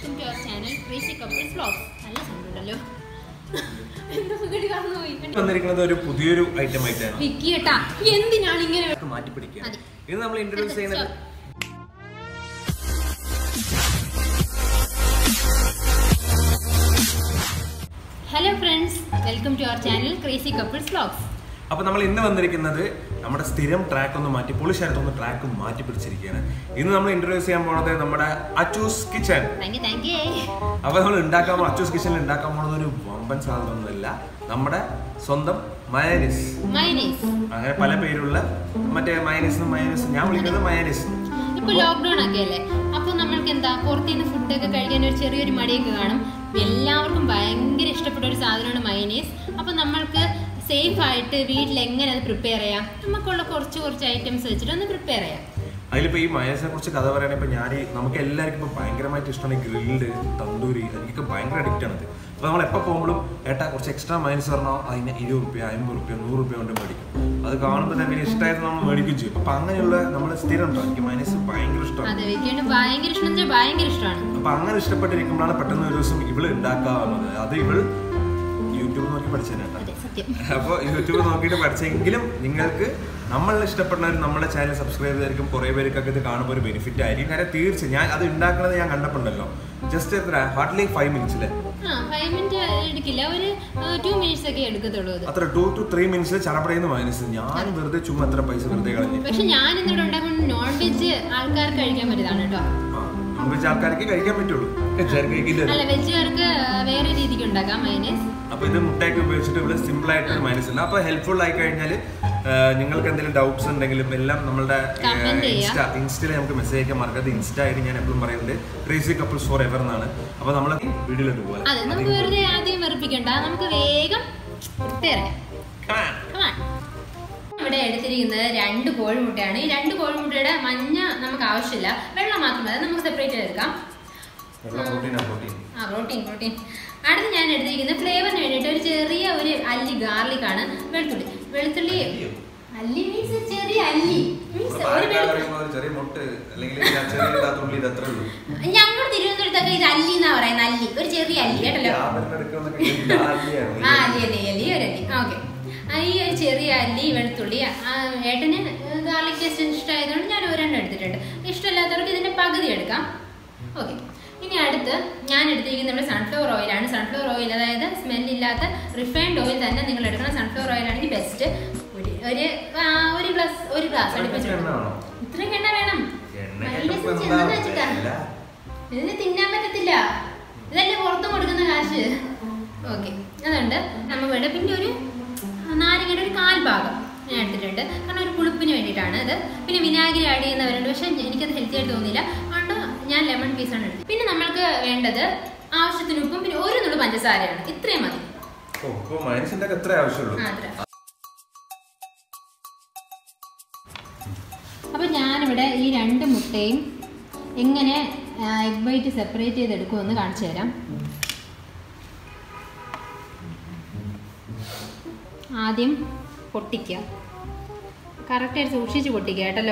Welcome to our channel crazy couples vlogs നല്ല സൗണ്ടുണ്ടല്ലോ എന്താ സുഖമായിട്ട് കടന്നു പോയി വന്നിരിക്കുന്നത് ഒരു പുതിയൊരു ഐറ്റം ആയിട്ടാണ് വിക്കി കേട്ടാ എന്തിനാണ് ഇങ്ങനെ മാറ്റി പിടിക്കുക മതി. ഇത് നമ്മൾ ഇൻട്രൊഡ്യൂസ് ചെയ്യുന്നത് hello friends welcome to our channel crazy couples vlogs അപ്പൊ നമ്മൾ ഇന്ന് വന്നിരിക്കുന്നത് നമ്മുടെ സ്ഥിരം ട്രാക്ക് ഒന്ന് മാറ്റി പൊളിശാരത്തൊന്ന് ട്രാക്ക് മാറ്റി പിടിച്ചിരിക്കുകയാണ് ഇന്ന് നമ്മൾ ഇൻട്രൊഡ്യൂസ് ചെയ്യാൻ പോണത് നമ്മുടെ Achus kitchen thank you thank you അപ്പൊ നമ്മൾ ഉണ്ടാക്കാൻ പോ- അച്ചൂസ് കിച്ചണിൽ ഉണ്ടാക്കാൻ പോണത് ഒരു വമ്പൻ സാധനമൊന്നുമല്ല നമ്മുടെ സ്വന്തം മയനിസ് മൈനീസ് അങ്ങനെ പല പേരുള്ള മറ്റേ മയനിസ് മയനിസ് ഞാൻ വിളിക്കുന്നത് മയനിസ് ഇപ്പൊ ലോക്ക്ഡൌൺ ഒക്കെ അല്ലേ അപ്പൊ നമ്മൾക്ക് എന്താ പുറത്തുനിന്ന് ഫുഡൊക്കെ കഴിക്കാൻ ഒരു ചെറിയൊരു മടിയൊക്കെ കാണും എല്ലാവർക്കും ഭയങ്കര ഇഷ്ടപ്പെട്ട ഒരു സാധനമാണ് മൈനീസ് അപ്പൊ നമ്മൾക്ക് സേഫ് ആയിട്ട് വീട്ടിൽ എങ്ങനെ അത് പ്രിപ്പയർ ചെയ്യാം നമുക്കുള്ള കുറച്ച് കുറച്ച് ഐറ്റംസ് വെച്ചിട്ട് ഒന്ന് പ്രിപ്പയർ ചെയ്യാം അതിലിപ്പോ ഈ മയനസിനെ കുറിച്ച് കഥ പറയുകയാണെങ്കിൽ ഇപ്പൊ ഞാൻ ഈ- നമുക്ക് എല്ലാവർക്കും ഇപ്പൊ ഭയങ്കരമായിട്ട് ഇഷ്ടമാണ് ഗ്രിൽഡ് തന്തൂരി എനിക്കൊക്കെ ഭയങ്കര അഡിക്റ്റ് ആണ് ഇത് അപ്പൊ നമ്മൾ എപ്പോൾ പോകുമ്പോഴും ഏട്ടാ കുറച്ച് എക്സ്ട്രാ മൈനസ് പറഞ്ഞാൽ അതിന് ഇരുപത് റുപ്യ അമ്പത് റുപ്യ നൂറ് റുപ്യ കൊണ്ട് മേടിക്കും അത് കാണുമ്പോൾ തന്നെ ഇഷ്ടമായത് നമ്മൾ മേടിക്കും ചെയ്യും അപ്പൊ അങ്ങനെയുള്ള നമ്മൾ സ്ഥിരം ഉണ്ടോ എനിക്ക് മൈനസ് ഭയങ്കര ഇഷ്ടമാണ് അതെ വെക്കേണ്ട ഭയങ്കര ഇഷ്ടം എന്ന് വെച്ചാൽ ഭയങ്കര ഇഷ്ടമാണ് അപ്പൊ അങ്ങനെ ഇഷ്ടപ്പെട്ടിരിക്കുമ്പോഴാണ് പെട്ടെന്ന് ഒരു ദിവസം ഇവള് ഉണ്ടാക്കാവുന്നത് അത് ഇവൾ യൂട്യൂബ് നോക്കി പഠിച്ചതിനാണ് അതെ സത്യം അപ്പോൾ യൂട്യൂബ് നോക്കിയിട്ട് പഠിച്ചെങ്കിലും നിങ്ങൾക്ക് നമ്മൾ ഇഷ്ടപ്പെടുന്നവർ നമ്മുടെ ചാനൽ സബ്സ്ക്രൈബ് ചെയ്തായിരിക്കും കുറേ പേർക്കൊക്കെ ഇത് കാണുമ്പോൾ ഒരു ബെനിഫിറ്റ് ആയിരിക്കും കാരണം തീർച്ചയായും ഞാൻ അത് ഉണ്ടാക്കുന്നത് ഞാൻ കണ്ടപ്പോണ്ടല്ലോ ജസ്റ്റ് എത്ര ഹാർഡ്ലി ഫൈവ് മിനിറ്റ്സിലെ ആ ഫൈവ് മിനിറ്റ് എടുക്കില്ല ഒരു ടു മിനിറ്റ്സ് ഒക്കെ എടുക്കത്തുള്ളൂ അത് അത്ര ടു ടു ത്രീ മിനിറ്റ്സ് ചടപടയെന്ന് മൈനസ് ഞാൻ വെറുതെ ചുമ്മാ അത്ര പൈസ വെറുതെ കളഞ്ഞു പക്ഷെ ഞാൻ ഇന്നിവിടെ ഉണ്ടാക്കുന്ന നോൺ വെജ് ആൾക്കാർക്ക് കഴിക്കാൻ പറ്റിയതാണ് കേട്ടോ നോൺ വെജ് ആൾക്കാർക്ക് കഴിക്കാൻ പറ്റുള്ളൂ വെജുകാർക്ക് കഴിക്കില്ല അല്ല വെജുകാർക്ക് വേറെ രീതിക്ക് ഉണ്ടാക്കാം മൈനസ് അപ്പൊ ഇത് മുട്ടയൊക്കെ ഉപയോഗിച്ചിട്ട് ഇവിടെ സിമ്പിൾ ആയിട്ട് മൈനസ് ഉണ്ട് അപ്പൊ ഹെൽപ്ഫുൾ ആയി കഴിഞ്ഞാൽ നിങ്ങൾക്ക് എന്തെങ്കിലും ഡൗട്ട്സ് ഉണ്ടെങ്കിലും എല്ലാം നമ്മളുടെ Comment ചെയ്യാം. ഇൻസ്റ്റ ഇൻസ്റ്റയിൽ നമുക്ക് മെസ്സേജ് അയക്കാൻ മറക്കരുത് ഇൻസ്റ്റ ആയിട്ട് ഞാൻ എപ്പോഴും പറയുന്നത് ക്രേസി കപ്പിൾസ് ഫോർ എവർ എന്നാണ് അപ്പൊ നമ്മൾ വീഡിയോയിലോട്ട് പോലെ അതെ നമുക്ക് വെറുതെ ആദ്യം വെറുപ്പിക്കണ്ട നമുക്ക് വേഗം പ്രിപ്പയർ ചെയ്യാം Come on. ഇവിടെ എടുത്തിരിക്കുന്നത് രണ്ട് കോഴിമുട്ടയാണ് ഈ രണ്ട് കോഴിമുട്ടയുടെ മഞ്ഞ നമുക്ക് ആവശ്യമില്ല വെള്ളം മാത്രം മതി നമുക്ക് സെപ്പറേറ്റ് എടുക്കാം ആ പ്രോട്ടീൻ പ്രോട്ടീൻ അടുത്ത് ഞാൻ എടുത്തിരിക്കുന്നത് ഫ്ലേവറിന് വേണ്ടിയിട്ട് ഒരു ചെറിയ ഒരു അല്ലി ഗാർലിക് ആണ് വെളുത്തുള്ളി വെളുത്തുള്ളി അല്ലി മീൻസ് ചെറിയ അല്ലി മീൻസ് ഒരു വെളുത്തുള്ളി ചെറിയ മുട്ട് അല്ലെങ്കിൽ ചെറിയ തുള്ളി ഇത് അത്രേ ഉള്ളൂ ഞങ്ങൾ തിരുവനന്തപുരത്തൊക്കെ ഇത് അല്ലി എന്നാ പറയുന്നത് അല്ലി ഒരു ചെറിയ അല്ലി കേട്ടല്ലോ ആ അല്ലി അല്ലി അല്ലി ഒരു അല്ലി ഓക്കെ ഈ ഒരു ചെറിയ അല്ലി വെളുത്തുള്ളി ആ, ഏട്ടന് ഗാർലിക് ടേസ്റ്റ് ഇഷ്ടമായതുകൊണ്ട് ഞാൻ ഒരെണ്ണം എടുത്തിട്ടുണ്ട് ഇഷ്ടമില്ലാത്തവർക്ക് ഇതിന്റെ പകുതി എടുക്കാം ഓക്കെ ഇനി അടുത്ത് ഞാൻ എടുത്തിരിക്കുന്നത് നമ്മുടെ സൺഫ്ലവർ ഓയിലാണ് സൺഫ്ലവർ ഓയിൽ അതായത് സ്മെല്ലില്ലാത്ത റിഫൈൻഡ് ഓയിൽ തന്നെ നിങ്ങൾ എടുക്കണം സൺഫ്ലവർ ഓയിൽ ആണെങ്കിൽ ബെസ്റ്റ് ഒരു ഒരു ആ, ഒരു ഗ്ലാസ് ഒരു ഗ്ലാസ് അടുപ്പിച്ചിട്ടുണ്ട് ഇത്രയും എണ്ണ വേണം മൈനസ് ചെന്നെന്ന് വെച്ചിട്ടാ ഇതിന് തിന്നാൻ പറ്റത്തില്ല ഇതല്ലേ പുറത്തും കൊടുക്കുന്ന കാശ് ഓക്കെ അതുകൊണ്ട് നമ്മൾ വേണ്ട പിന്നെ ഒരു നാരങ്ങയുടെ ഒരു കാൽ ഭാഗം ഞാൻ എടുത്തിട്ടുണ്ട് കാരണം ഒരു പുളിപ്പിന് വേണ്ടിയിട്ടാണ് അത് പിന്നെ വിനാഗിരി ആഡ് ചെയ്യുന്നവരുണ്ട് പക്ഷെ എനിക്കത് ഹെൽത്തി ആയിട്ട് തോന്നിയില്ല അതുകൊണ്ട് ഞാൻ ലെമൺ പീസാണ് എടുത്തത് പിന്നെ നമ്മൾക്ക് വേണ്ടത് ആവശ്യത്തിന് ഉപ്പും പിന്നെ ഒരു നുള്ളു പഞ്ചസാരയാണ് ഇത്രയും മതി മൈനസിന്റെ എത്ര ആവശ്യമുള്ളൂ ആ, അത്ര അപ്പോൾ ഞാനിവിടെ ഈ രണ്ട് മുട്ടയും എങ്ങനെ എഗ് വൈറ്റ് സെപ്പറേറ്റ് ചെയ്തെടുക്കുമെന്ന് കാണിച്ചു തരാം ആദ്യം പൊട്ടിക്കുക കറക്റ്റായിട്ട് സൂക്ഷിച്ച് പൊട്ടിക്കുക കേട്ടല്ലോ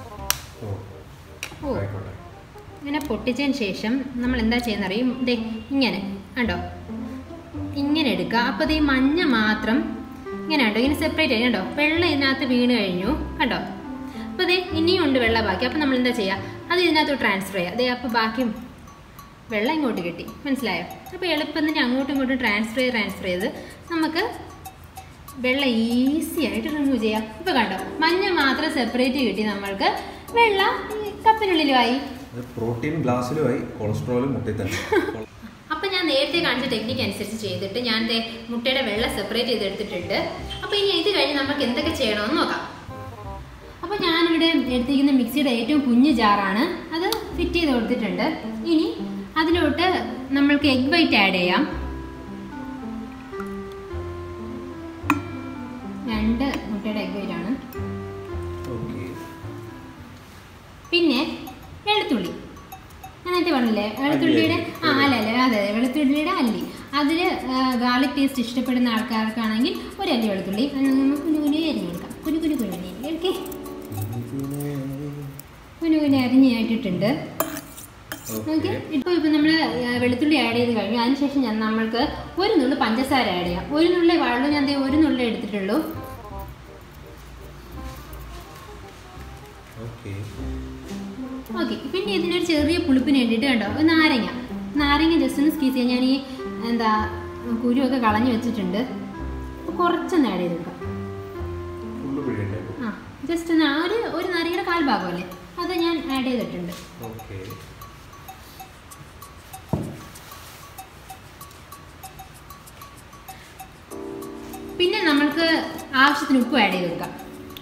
ഓ ഇങ്ങനെ പൊട്ടിച്ചതിന് ശേഷം നമ്മൾ എന്താ ചെയ്യുന്ന അറിയും ദേ ഇങ്ങനെ കണ്ടോ ഇങ്ങനെ എടുക്കുക അപ്പോൾ ഈ മഞ്ഞ മാത്രം ഇങ്ങനെ ഉണ്ടോ ഇങ്ങനെ സെപ്പറേറ്റ് ആയി കണ്ടോ വെള്ളം ഇതിനകത്ത് വീണ് കഴിഞ്ഞു കണ്ടോ അപ്പോൾ ദേ ഇനിയും ഉണ്ട് വെള്ളം ബാക്കി അപ്പോൾ നമ്മൾ എന്താ ചെയ്യുക അത് ഇതിനകത്ത് ട്രാൻസ്ഫർ ചെയ്യുക അതേ അപ്പോൾ ബാക്കി വെള്ളം ഇങ്ങോട്ട് കിട്ടി മനസ്സിലായോ അപ്പോൾ എളുപ്പത്തിന് അങ്ങോട്ടും ഇങ്ങോട്ടും ട്രാൻസ്ഫർ ചെയ്ത് ട്രാൻസ്ഫർ ചെയ്ത് നമുക്ക് വെള്ളം ഈസി ആയിട്ട് റിമൂവ് ചെയ്യാം ഇപ്പോൾ കണ്ടോ മഞ്ഞ മാത്രം സെപ്പറേറ്റ് കിട്ടി നമ്മൾക്ക് വെള്ളം ഈ കപ്പിനുള്ളിലുമായി പ്രോട്ടീൻ ഗ്ലാസ്സിലുമായി കൊളസ്ട്രോളും മുട്ടയിൽ തന്നെ അപ്പം ഞാൻ നേരത്തെ കാണിച്ച ടെക്നിക്ക് അനുസരിച്ച് ചെയ്തിട്ട് ഞാൻ ദേ മുട്ടയുടെ വെള്ളം സെപ്പറേറ്റ് ചെയ്തെടുത്തിട്ടുണ്ട് അപ്പോൾ ഇനി ഇത് കഴിഞ്ഞ് നമുക്ക് എന്തൊക്കെ ചെയ്യണമെന്ന് നോക്കാം അപ്പോൾ ഞാനിവിടെ എടുത്തിരിക്കുന്ന മിക്സിയുടെ ഏറ്റവും കുഞ്ഞു ജാറാണ് അത് ഫിറ്റ് ചെയ്ത് കൊടുത്തിട്ടുണ്ട് ഇനി അതിലോട്ട് നമ്മൾക്ക് എഗ് വൈറ്റ് ആഡ് ചെയ്യാം രണ്ട് മുട്ടയുടെ എഗ് വൈറ്റ് ആണ് പിന്നെ വെളുത്തുള്ളി ഞാൻ നേരത്തെ പറഞ്ഞില്ലേ വെളുത്തുള്ളിയുടെ ആ അല്ല അല്ല അതെ അതെ വെളുത്തുള്ളിയുടെ അല്ലി അതിൽ ഗാർലിക് ടേസ്റ്റ് ഇഷ്ടപ്പെടുന്ന ആൾക്കാർക്കാണെങ്കിൽ ഒരു അല്ലി വെളുത്തുള്ളി അത് നമ്മൾ കുനു കുനു അരിഞ്ഞ് കൊടുക്കാം കുനു കുനു കുനു കുനു ഓക്കെ കുനു കുനു അരിഞ്ഞ് ഇട്ടിട്ടുണ്ട് ഓക്കെ ഇപ്പോൾ ഇപ്പോൾ നമ്മൾ വെളുത്തുള്ളി ആഡ് ചെയ്ത് കഴിഞ്ഞു അതിനുശേഷം ഞാൻ നമ്മൾക്ക് ഒരു നുള്ളു പഞ്ചസാര ആഡ് ചെയ്യാം ഒരു നുള്ളേ വെള്ളം ഞാൻ ദേ ഒരു നുള്ളേ എടുത്തിട്ടുള്ളൂ ഓക്കെ ഓക്കെ പിന്നെ ഇതിനൊരു ചെറിയ പുളിപ്പിന് വേണ്ടിയിട്ട് കണ്ടോ ഒരു നാരങ്ങ നാരങ്ങ ജസ്റ്റ് ഒന്ന് സ്കീസ് ചെയ്യാൻ ഞാൻ ഈ എന്താ കുരുവൊക്കെ കളഞ്ഞു വെച്ചിട്ടുണ്ട് അപ്പോൾ കുറച്ചൊന്ന് ആഡ് ചെയ്ത് കൊടുക്കാം ഫുള്ള് പിഴിയണ്ടേ ആ ജസ്റ്റ് ഒന്ന് ആ ഒരു ഒരു നാരങ്ങയുടെ കാൽ ഭാഗമല്ലേ അത് ഞാൻ ആഡ് ചെയ്തിട്ടുണ്ട് ഓക്കെ പിന്നെ നമ്മൾക്ക് ആവശ്യത്തിന് ഉപ്പ് ആഡ് ചെയ്ത് കൊടുക്കാം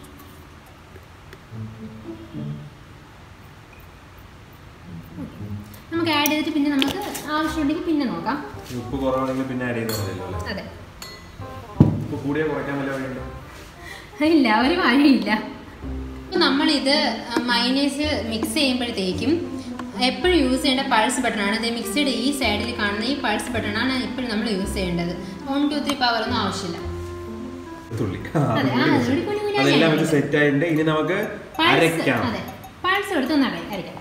നമുക്ക് ആഡ് ചെയ്തിട്ട് പിന്നെ നമുക്ക് ആവശ്യമുണ്ടെങ്കിൽ പിന്നെ നോക്കാം ഉപ്പ് കുറവാണെങ്കിൽ പിന്നെ ആഡ് ചെയ്താൽ മതിയല്ലോ അല്ലേ അതെ ഉപ്പ് കൂടിയാൽ കുറയ്ക്കാൻ വല്ല വഴിയുണ്ടോ ഇല്ല ഒരു വഴിയില്ല അപ്പോൾ നമ്മളിത് മൈനേഴ്സ് മിക്സ് ചെയ്യുമ്പോഴത്തേക്കും എപ്പോഴും യൂസ് ചെയ്യേണ്ട പൾസ് ബട്ടണാണ് ഇത് മിക്സിയുടെ ഈ സൈഡിൽ കാണുന്ന ഈ പൾസ് ബട്ടണാണ് എപ്പോഴും നമ്മൾ യൂസ് ചെയ്യേണ്ടത് വൺ ടു ത്രീ പവർ ഒന്നും ആവശ്യമില്ല തുള്ളി അതെ ആ ഒരു കുഞ്ഞു കുഞ്ഞു അതെല്ലാം അരിയാണ്. വെച്ച് സെറ്റ് ആയിട്ടുണ്ട് ഇനി നമുക്ക് പൾസ് അരയ്ക്കാം അതെ പൾസ് കൊടുത്ത് ഒന്ന് അരയ്- അരയ്ക്കാം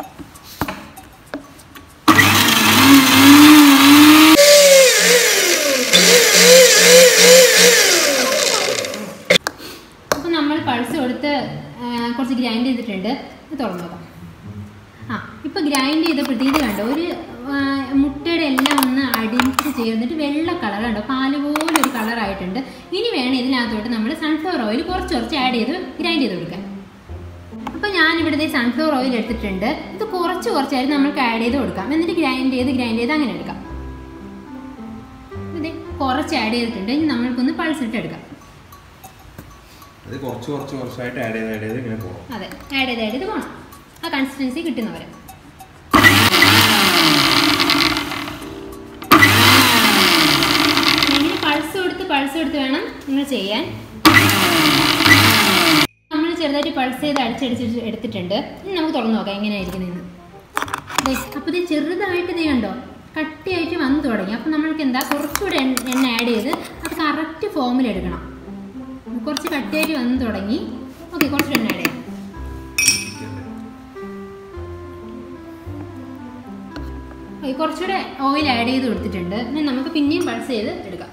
അപ്പോൾ നമ്മൾ പൾസ് കൊടുത്ത് ആ, കുറച്ച് ഗ്രൈൻഡ് ചെയ്തിട്ടുണ്ട് ഇത് തുറന്നു നോക്കാം ആ ഇപ്പോൾ ഗ്രൈൻഡ് ചെയ്തപ്പോഴത്തേക്ക് കണ്ടോ ഒരു ആ, മുട്ടയുടെ എല്ലാം ഒന്ന് അടിച്ച് ചേർന്നിട്ട് വെള്ള കളർ കണ്ടോ പാല് പോലെ ഒരു കളറായിട്ടുണ്ട് ഇനി വേണം ഇതിനകത്തോട്ട് നമ്മൾ സൺഫ്ലവർ ഓയിൽ കുറച്ച് കുറച്ച് ആഡ് ചെയ്ത് ഗ്രൈൻഡ് ചെയ്ത് കൊടുക്കാൻ അപ്പോൾ ഞാൻ ഇവിടുത്തെ സൺഫ്ലവർ ഓയിൽ എടുത്തിട്ടുണ്ട് ഇത് കുറച്ച് കുറച്ചായിട്ട് നമ്മൾക്ക് ആഡ് ചെയ്ത് കൊടുക്കാം എന്നിട്ട് ഗ്രൈൻഡ് ചെയ്ത് ഗ്രൈൻഡ് ചെയ്ത് അങ്ങനെ എടുക്കാം ഇത് കുറച്ച് ആഡ് ചെയ്തിട്ടുണ്ട് ഇനി നമ്മൾക്കൊന്ന് പൾസിട്ട് എടുക്കാം അത് കുറച്ച് കുറച്ച് കുറച്ചായിട്ട് ആഡ് ചെയ്ത് ആഡ് ചെയ്ത് ഇങ്ങനെ പോകാം അതെ ആഡ് ചെയ്ത് ആഡ് ചെയ്ത് പോകണം ആ കൺസിസ്റ്റൻസി കിട്ടുന്നവരെ ഇങ്ങനെ പൾസ് കൊടുത്ത് പൾസ് കൊടുത്ത് വേണം നിങ്ങൾ ചെയ്യാൻ നമ്മൾ ചെറുതായിട്ട് പൾസ് ചെയ്ത് അടിച്ചടിച്ച് എടുത്തിട്ടുണ്ട് ഇനി നമുക്ക് തുറന്നു നോക്കാം എങ്ങനെയായിരിക്കുന്നതെന്ന് ദേ, അപ്പോൾ ഇത് ചെറുതായിട്ട് ഇത് കണ്ടോ കട്ടിയായിട്ട് വന്നു തുടങ്ങി അപ്പോൾ നമ്മൾക്ക് എന്താ കുറച്ചുകൂടെ എണ്ണ എണ്ണ ആഡ് ചെയ്ത് അത് കറക്റ്റ് ഫോമിൽ എടുക്കണം കുറച്ച് കട്ടിയായിട്ട് വന്നു തുടങ്ങി ഓക്കെ കുറച്ച് എണ്ണ ആഡ് ചെയ്യാം ഓക്കെ കുറച്ചുകൂടെ ഓയിൽ ആഡ് ചെയ്ത് കൊടുത്തിട്ടുണ്ട് ഇനി നമുക്ക് പിന്നെയും പൾസ് ചെയ്ത് എടുക്കാം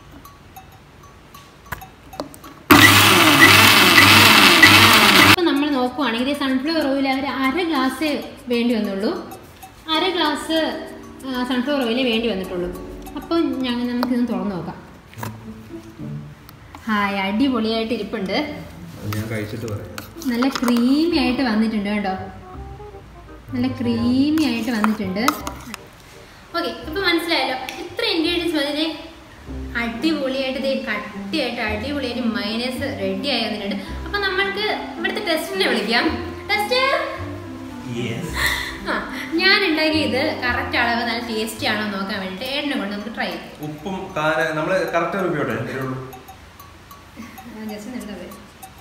അപ്പോൾ നമ്മൾ നോക്കുവാണെങ്കിൽ സൺഫ്ലവർ ഓയിൽ അവർ അര ഗ്ലാസ് വേണ്ടി വന്നുള്ളൂ അര ഗ്ലാസ് സൺഫ്ലവർ ഓയിലേ വേണ്ടി വന്നിട്ടുള്ളൂ അപ്പോൾ ഞങ്ങൾ നമുക്കിതൊന്ന് തുറന്ന് നോക്കാം ഹായ് അടിപൊളിയായിട്ട് ഇരിപ്പുണ്ട് അത് ഞാൻ കഴിച്ചിട്ട് പറയാം നല്ല ക്രീമി ആയിട്ട് വന്നിട്ടുണ്ട് കേട്ടോ നല്ല ക്രീമി ആയിട്ട് വന്നിട്ടുണ്ട് ഓക്കെ ഇപ്പൊ മനസ്സിലായല്ലോ ഇത്ര ഇൻഗ്രീഡിയൻസ് മതി അടിപൊളിയായിട്ട് ദേ കട്ടിയായിട്ട് അടിപൊളിയായിട്ട് മൈനസ് റെഡി ആയി വന്നിട്ടുണ്ട് അപ്പൊ നമ്മൾക്ക് ഇവിടുത്തെ ടെസ്റ്റിനെ വിളിക്കാം ടെസ്റ്റ് ആ ഞാൻ ഉണ്ടാക്കിയത് കറക്റ്റ് അളവ് നല്ല ടേസ്റ്റി ആണോ എന്ന് നോക്കാൻ വേണ്ടിയിട്ട് ഏടിനെ കൊണ്ട് നമുക്ക് ട്രൈ ചെയ്യാം ഉപ്പും കാര നമ്മൾ കറക്റ്റ് റിവ്യൂട്ടെ എരിവുള്ളൂ ജസ്റ്റ് എന്താ പറയുക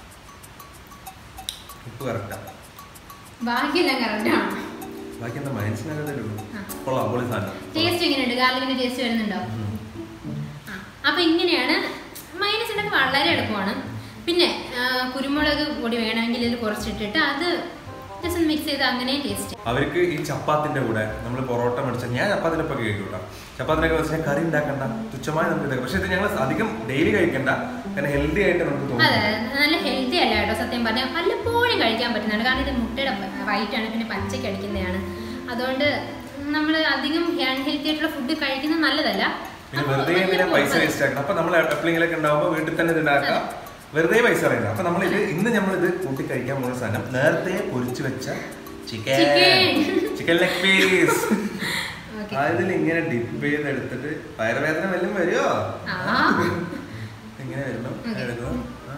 ഉപ്പ് കറക്റ്റാ ബാക്കിയെല്ലാം കറക്റ്റ് ആണ് ബാക്കി എന്താ മനസ്സിലാകത്തല്ലേ ഉള്ളൂ ആ. കൊള്ളാം പൊളി സാധനം ടേസ്റ്റ് എങ്ങനെയുണ്ട് ഗാർലിക്കിന്റെ ടേസ്റ്റ് വരുന്നുണ്ടോ ഉം. ആ, അപ്പൊ ഇങ്ങനെയാണ് മൈനസ് ഉണ്ടാക്കി വളരെ എളുപ്പമാണ് പിന്നെ ആ, കുരുമുളക് പൊടി വേണമെങ്കിൽ ഇതിൽ കുറച്ചിട്ടിട്ട് അത് ജസ്റ്റ് ഒന്ന് മിക്സ് ചെയ്ത് അങ്ങനെ ടേസ്റ്റ് അവർക്ക് ഈ ചപ്പാത്തിന്റെ കൂടെ നമ്മൾ പൊറോട്ട മേടിച്ച ഞാൻ ചപ്പാത്തിന്റെ ഒപ്പം കഴിക്കും കേട്ടോ ചപ്പാത്തിനൊക്കെ വെച്ചാൽ കറി ഉണ്ടാക്കണ്ട തുച്ഛമായി നമുക്ക് ഇതാക്കാം പക്ഷെ ഇത് ഞങ്ങൾ അധികം ഡെയിലി കഴിക്കണ്ട കാരണം ഹെൽത്തി ആയിട്ട് നമുക്ക് അതെ തോന്നും നല്ല ഹെൽത്തി അല്ല കേട്ടോ സത്യം പറഞ്ഞാൽ വല്ലപ്പോഴും കഴിക്കാൻ പറ്റുന്നതാണ് കാരണം ഇത് മുട്ടയുടെ വൈറ്റ് ആണ് പിന്നെ പച്ചയ്ക്ക് അടിക്കുന്നതാണ് അതുകൊണ്ട് നമ്മൾ അധികം ഹെൽത്തി ആയിട്ടുള്ള ഫുഡ് കഴിക്കുന്നത് നല്ലതല്ല പിന്നെ അപ്പൊ വെറുതെ ഭയങ്കര ഇങ്ങനെ പൈസ അതെ. വേസ്റ്റ് ആക്കണം അപ്പൊ നമ്മൾ എപ്പോഴെങ്കിലൊക്കെ ഉണ്ടാവുമ്പോൾ വീട്ടിൽ തന്നെ ഇത് ഉണ്ടാക്കുക വെറുതെ പൈസ അറിയില്ല അപ്പൊ നമ്മൾ ഇത് ഇന്ന് നമ്മൾ ഇത് കൂട്ടി കഴിക്കാൻ പോകുന്ന സാധനം നേരത്തെ പൊരിച്ചു വെച്ച chicken Chicken. Chicken leg piece Okay. അതിൽ ഇങ്ങനെ ഡിപ്പ് ചെയ്ത് എടുത്തിട്ട് വയറുവേദന വല്ലതും വരുമോ ആ. ഇങ്ങനെ വരുന്നു Okay. എടുക്കുന്നു ആ.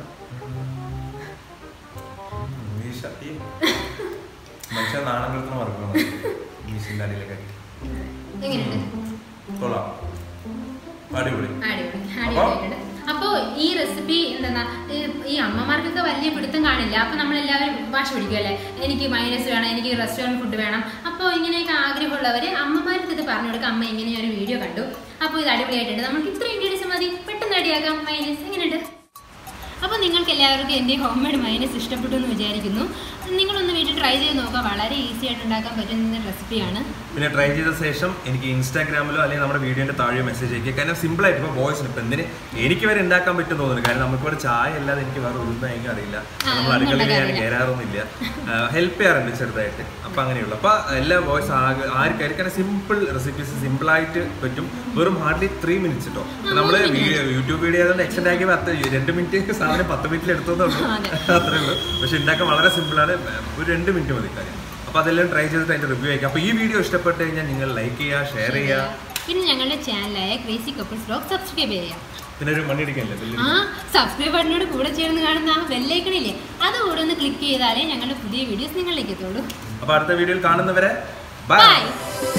മീശ ഈ മനുഷ്യ നാണം കിടത്തുന്ന വർക്കാണ് മീശിന്റെ അടിയിലൊക്കെ എങ്ങനെയുണ്ട് കൊള്ളാം അടിപൊളി അടിപൊളി അടിപൊളിയായിട്ടുണ്ട് അപ്പോൾ ഈ റെസിപ്പി എന്താ ഈ അമ്മമാർക്കൊക്കെ വലിയ പിടുത്തം കാണില്ല അപ്പോൾ നമ്മളെല്ലാവരും വാശി പിടിക്കുമല്ലേ എനിക്ക് മൈനസ് വേണം എനിക്ക് റെസ്റ്റോറൻറ്റ് ഫുഡ് വേണം അപ്പോൾ ഇങ്ങനെയൊക്കെ ആഗ്രഹമുള്ളവർ അമ്മമാർക്ക് ഇത് പറഞ്ഞു കൊടുക്കുക അമ്മ ഇങ്ങനെ ഒരു വീഡിയോ കണ്ടു അപ്പോൾ ഇത് അടിപൊളിയായിട്ടുണ്ട് നമുക്ക് ഇത്ര ഇൻഗ്രീഡിയൻസ് മതി പെട്ടെന്ന് റെഡിയാക്കാം മൈനസ് എങ്ങനെയുണ്ട് അപ്പോൾ നിങ്ങൾക്ക് എല്ലാവർക്കും എൻ്റെ ഹോം മെയ്ഡ് മൈനസ് ഇഷ്ടപ്പെട്ടു എന്ന് വിചാരിക്കുന്നു നിങ്ങളൊന്ന് വീട്ടിൽ ട്രൈ ചെയ്ത് നോക്കുക വളരെ ഈസി ആയിട്ട് ഉണ്ടാക്കാൻ പറ്റുന്ന റെസിപ്പിയാണ് പിന്നെ ട്രൈ ചെയ്ത ശേഷം എനിക്ക് ഇൻസ്റ്റാഗ്രാമിലോ അല്ലെങ്കിൽ നമ്മുടെ വീഡിയോന്റെ താഴെ മെസ്സേജ് അയക്കുക കാരണം സിമ്പിൾ ആയിട്ട് ഇപ്പോൾ വോയിസ് ഇപ്പം എന്തിന് എനിക്ക് വരെ ഉണ്ടാക്കാൻ പറ്റും തോന്നുന്നു കാരണം നമുക്കിവിടെ ചായ അല്ലാതെ എനിക്ക് വേറെ ഒന്നും ഭയങ്കര അറിയില്ല നമ്മൾ ഒന്നും അടുക്കളയിൽ ഞാൻ ഉണ്ടാക്കാറില്ല. കയറാറൊന്നുമില്ല ഹെൽപ്പ് ചെയ്യാറുണ്ട് ചെറുതായിട്ട് അപ്പം അങ്ങനെയുള്ളൂ അപ്പോൾ എല്ലാ വോയിസ് ആകെ ആർക്കായിരിക്കും കാരണം സിമ്പിൾ റെസിപ്പീസ് സിമ്പിൾ ആയിട്ട് പറ്റും വെറും ഹാർഡ്ലി ത്രീ മിനിറ്റ്സ് കേട്ടോ നമ്മൾ യൂട്യൂബ് വീഡിയോ ആയതുകൊണ്ട് എക്സ്റ്റൻഡ് ആക്കി പത്ത് രണ്ട് മിനിറ്റ് സാധനം പത്ത് മിനിറ്റിൽ എടുത്തതേ ഉള്ളൂ അതെ. അത്രേ ഉള്ളൂ പക്ഷെ ഉണ്ടാക്കാൻ വളരെ സിമ്പിളാണ് ഒരു രണ്ട് മിനിറ്റ് മതി കാര്യം അപ്പോൾ അതെല്ലാം ട്രൈ ചെയ്തിട്ട് അതിന്റെ റിവ്യൂ അയക്കാം അപ്പോൾ ഈ വീഡിയോ ഇഷ്ടപ്പെട്ട് കഴിഞ്ഞാൽ നിങ്ങൾ ലൈക്ക് ചെയ്യുക ഷെയർ ചെയ്യുക പിന്നെ ഞങ്ങളുടെ ചാനലായ ക്രേസി കപ്പിൾസ് ബ്ലോഗ് സബ്സ്ക്രൈബ് ചെയ്യാം പിന്നെ ഒരു മണി അടിക്കാനില്ലേ ബെല്ല് ആ സബ്സ്ക്രൈബ് ബട്ടനോട് കൂടെ ചേർന്ന് കാണുന്ന ആ ബെല്ലൈക്കണില്ലേ അത് കൂടെ ഒന്ന് ക്ലിക്ക് ചെയ്താലേ ഞങ്ങളുടെ പുതിയ വീഡിയോസ് നിങ്ങളിലേക്ക് എത്തുള്ളൂ അപ്പോൾ അടുത്ത വീഡിയോയിൽ കാണുന്നവരെ ബൈ ബൈ